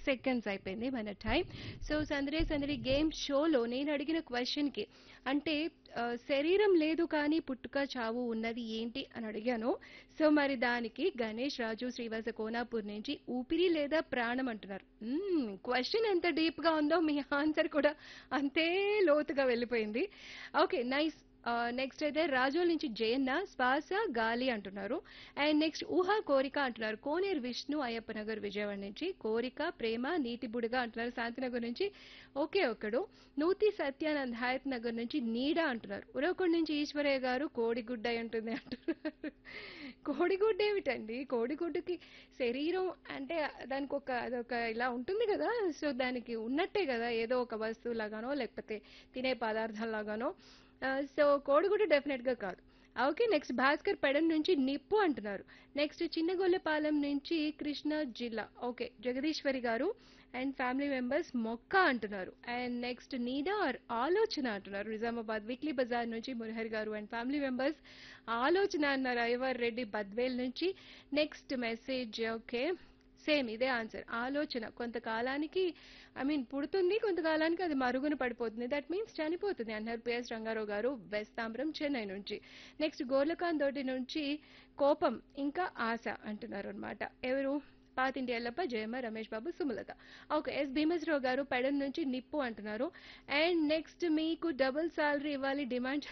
seconds అయిపోయింది మన time so సందడి సందడి గేమ్ షోలో నేను అడిగిన క్వశ్చన్కి అంటే ఆ, శరీరం లేదు కానీ పుట్టుక చావు ఉన్నది ఏంటి అని అడిగాను సో మరి దానికి గణేష్ రాజు శ్రీవాస కోనాపూర్ నుంచి ఊపిరి లేదా ప్రాణం అంటున్నారు క్వశ్చన్ ఎంత డీప్ గా ఉందో మీ ఆన్సర్ కూడా అంతే లోతుగా వెళ్ళిపోయింది ఓకే నైస్ నెక్స్ట్ అయితే రాజోల్ నుంచి జయన్న శ్వాస గాలి అంటున్నారు అండ్ నెక్స్ట్ ఊహా కోరిక అంటున్నారు కోనేరు విష్ణు అయ్యప్ప నగర్ విజయవాడ నుంచి కోరిక ప్రేమ నీటి బుడగ అంటున్నారు శాంతినగర్ నుంచి ఒకే ఒక్కడు నూతి సత్యానంద్ హయత్ నగర్ నుంచి నీడ అంటున్నారు ఉరవకొండ నుంచి ఈశ్వరయ్య గారు కోడిగుడ్డ అయి ఉంటుంది అంటున్నారు కోడిగుడ్డ ఏమిటండి కోడిగుడ్డుకి శరీరం అంటే దానికి ఒక అదొక ఇలా ఉంటుంది కదా సో దానికి ఉన్నట్టే కదా ఏదో ఒక వస్తువు లాగానో లేకపోతే తినే పదార్థం లాగానో సో కోడిగుడ్డు డెఫినెట్ గా కాదు ఓకే నెక్స్ట్ భాస్కర్ పెడన్ నుంచి నిప్పు అంటున్నారు నెక్స్ట్ చిన్నగొల్లపాలెం నుంచి కృష్ణా జిల్లా ఓకే జగదీశ్వరి గారు అండ్ ఫ్యామిలీ మెంబర్స్ మొక్క అంటున్నారు అండ్ నెక్స్ట్ నీడా ఆర్ ఆలోచన అంటున్నారు నిజామాబాద్ వీక్లీ బజార్ నుంచి మురహరి గారు అండ్ ఫ్యామిలీ మెంబర్స్ ఆలోచన అన్నారు అయ్యవార్ రెడ్డి బద్వేల్ నుంచి నెక్స్ట్ మెసేజ్ ఓకే సేమ్ ఇదే ఆన్సర్ ఆలోచన కొంతకాలానికి ఐ మీన్ పుడుతుంది కొంతకాలానికి అది మరుగున పడిపోతుంది దట్ మీన్స్ చనిపోతుంది అన్నారు పిఎస్ రంగారావు గారు వెస్తాంబరం చెన్నై నుంచి నెక్స్ట్ గోర్లకాన్ తోటి నుంచి కోపం ఇంకా ఆశ అంటున్నారు అనమాట ఎవరు పాతింటి ఎల్లప్ప జయమ్మ రమేష్ బాబు సుమలత ఓకే ఎస్ భీమశ్రావు గారు పెడన్ నుంచి నిప్పు అంటున్నారు అండ్ నెక్స్ట్ మీకు డబుల్ సాలరీ ఇవ్వాలి demand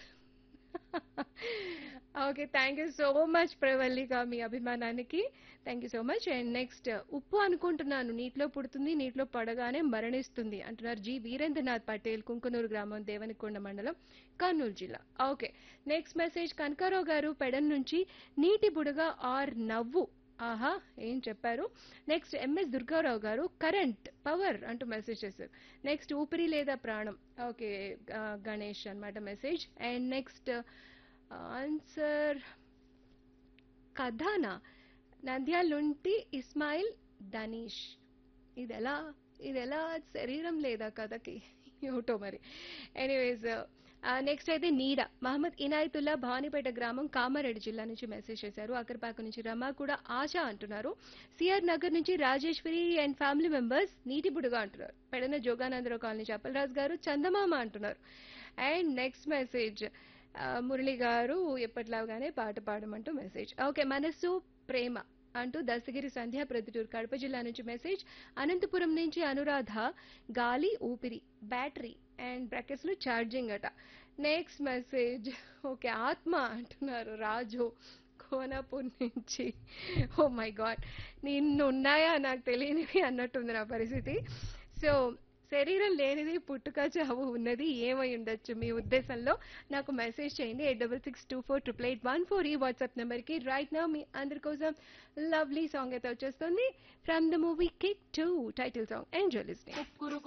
okay thank you so much Pravallika మీ అభిమానానికి thank you so much and next ఉప్పు అనుకుంటున్నాను నీటిలో పుడుతుంది నీటిలో పడగానే మరణిస్తుంది అంటున్నారు జి వీరేంద్రనాథ్ పటేల్ కుంకునూరు గ్రామం దేవనికొండ మండలం కర్నూలు జిల్లా ఓకే నెక్స్ట్ మెసేజ్ కనకారావు గారు పెడన్ నుంచి నీటి బుడగ ఆర్ నవ్వు ఆహా ఏం చెప్పారు next MS Durgarao garu current power అంటూ మెసేజ్ చేశారు నెక్స్ట్ ఊపిరి లేదా ప్రాణం ఓకే గణేష్ అన్నమాట మెసేజ్ అండ్ నెక్స్ట్ ఆన్సర్ కథానా నంద్యాలుంటి ఇస్మాయిల్ దనీష్ ఇది ఎలా ఇది ఎలా శరీరం లేదా కథకి ఏమిటో మరి ఎనీవేస్ నెక్స్ట్ అయితే నీడ మహమ్మద్ ఇనాయతుల్లా భవానీపేట గ్రామం కామారెడ్డి జిల్లా నుంచి మెసేజ్ చేశారు అక్కరపాక నుంచి రమ కూడా ఆశ అంటున్నారు సిఆర్ నగర్ నుంచి రాజేశ్వరి అండ్ ఫ్యామిలీ మెంబర్స్ నీటి బుడుగా అంటున్నారు పెడన జోగానందరావు కాలనీ చప్పలరాజు గారు చందమామ అంటున్నారు అండ్ నెక్స్ట్ మెసేజ్ మురళి గారు ఎప్పట్లాగానే పాట పాడమంటూ మెసేజ్ ఓకే మనసు ప్రేమ అంటూ దస్తగిరి సంధ్య ప్రతిటూరు కడప జిల్లా నుంచి మెసేజ్ అనంతపురం నుంచి అనురాధ గాలి ఊపిరి బ్యాటరీ అండ్ బ్రాకెట్స్ లో ఛార్జింగ్ అట నెక్స్ట్ మెసేజ్ ఓకే ఆత్మ అంటున్నారు రాజు కోనాపూర్ నుంచి ఓ మై గాడ్ నిన్ను ఉన్నాయా నాకు తెలియనివి అన్నట్టుంది నా పరిస్థితి సో శరీరం లేనిది పుట్టుక చావు ఉన్నది ఏమై ఉండొచ్చు మీ ఉద్దేశంలో నాకు మెసేజ్ చేయండి eight double six two four triple eight one four ఈ వాట్సాప్ నెంబర్కి రైట్ నా మీ అందరి కోసం లవ్లీ సాంగ్ అయితే వచ్చేస్తుంది from the movie Kick two title song enjoy listening